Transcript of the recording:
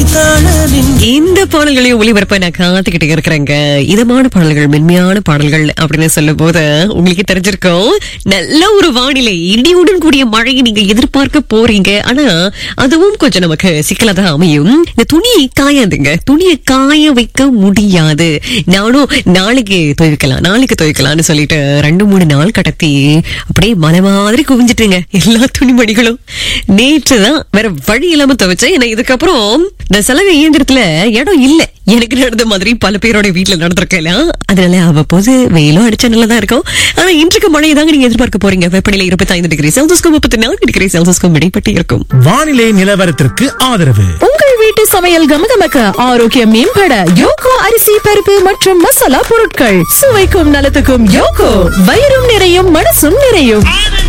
இந்த பாடல்களையும் ஒளிபரப்ப நான் காத்துக்கிட்டு இருக்கிறேங்க இதமான பாடல்கள் மென்மையான பாடல்கள் அப்படின்னு சொல்லும் போது உங்களுக்கு தெரிஞ்சிருக்கும் நல்ல ஒரு வானிலை இடியுடன் கூடிய மழையை நீங்க எதிர்பார்க்க போறீங்க ஆனா அதுவும் கொஞ்சம் நமக்கு சிக்கலா தான் அமையும் இந்த துணியை காயாதுங்க துணியை காய வைக்க முடியாது நானும் நாளைக்கு துவைக்கலாம் நாளைக்கு துவைக்கலாம்னு சொல்லிட்டு ரெண்டு மூணு நாள் கடத்தி அப்படியே மலை மாதிரி குவிஞ்சிட்டுங்க எல்லா துணிமணிகளும் நேற்று தான் வேற வழி இல்லாம துவைச்சேன் ஏன்னா இதுக்கப்புறம் இந்த செலவு இயந்திரத்துல இடம் இல்ல எனக்கு நடந்த மாதிரி பல பேரோட வீட்டுல நடந்திருக்கலாம் அதனால அவ்வப்போது வெயிலும் அடிச்சா நல்லதா இருக்கும் ஆனா இன்றைக்கு மழையை தாங்க நீங்க எதிர்பார்க்க போறீங்க வெப்பநிலை இருபத்தி ஐந்து டிகிரி செல்சியஸ்க்கும் முப்பத்தி நான்கு டிகிரி செல்சியஸ்க்கும் இடைப்பட்டு இருக்கும் வானிலை நிலவரத்திற்கு ஆதரவு உங்கள் வீட்டு சமையல் கமகமக்க ஆரோக்கியம் மேம்பட யோகோ அரிசி பருப்பு மற்றும் மசாலா பொருட்கள் சுவைக்கும் நலத்துக்கும் யோகோ வயிறும் நிறையும் மனசும் நிறையும்